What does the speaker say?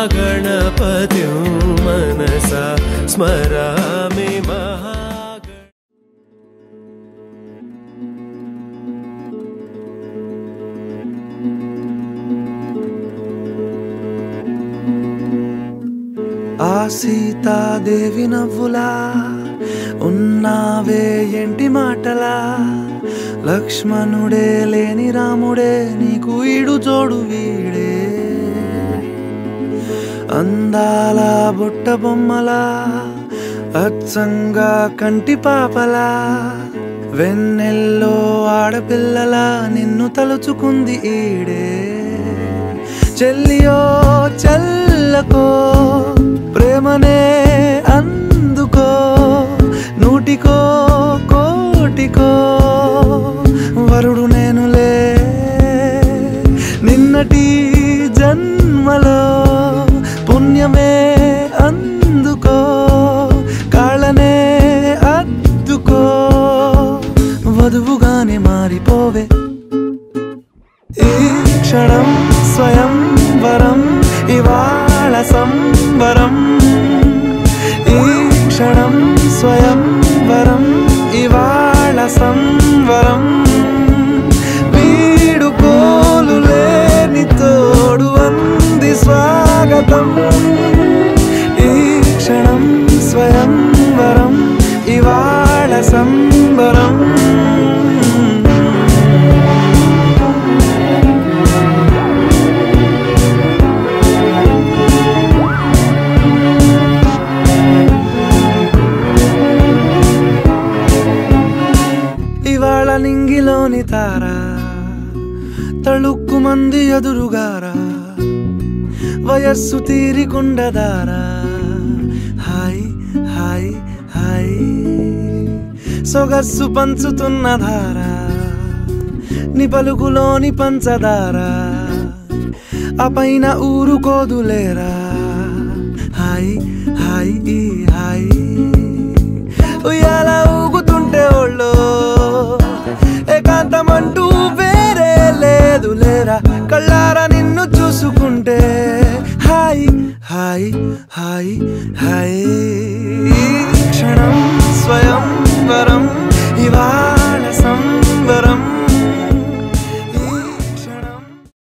महागणपतिं मनसा स्मरामि महागण ఆ సీతాదేవి నవ్వులా ఉన్నావే ఎంటి మాటలా లక్ష్మణుడే లేని రాముడే నీకు ఈడు జోడు వీడే అందాల బుట్ట బొమ్మలా అచ్చంగా కంటి పాపలా వెన్నెల్లో ఆడపిల్లలా నిన్ను తలుచుకుంది ఈడే చెల్లియో చల్లకో ప్రేమనే అందుకో నూటికో కోటికో వరుడు నేనులే నిన్నటి జన్మలో పుణ్యమే అందుకో కాళ్ళనే అద్దుకో వధువుగానే మారిపోవే ఈ క్షణం స్వయం వరం ఇవాళ సంవరం ఈ క్షణం స్వయం వరం ఇవాళ సంవరం వీడుకోలు లేని తోడు అంది స్వాగతం ఈ క్షణం స్వయం వరం ఇవాళ సంబరం ఇవాళ నింగిలోని తార తళుక్కు మంది ఎదురుగారా వయస్సు తీరికుండదారా హాయ్ హాయ్ హాయ్ సొగస్సు పంచుతున్న ధార ని పలుకులోని పంచదార ఆ పైన ఊరుకోదులేరా హాయ్ హాయ్ ఈ హాయ్ ఉయ్యాల ఊగుతుంటే ఒళ్ళో ఏకాంతమంటూ వేరే లేదు లేరా కళ్ళారా నిన్ను చూసుకుంటే హాయ్ హాయ్ హాయ్ హాయ్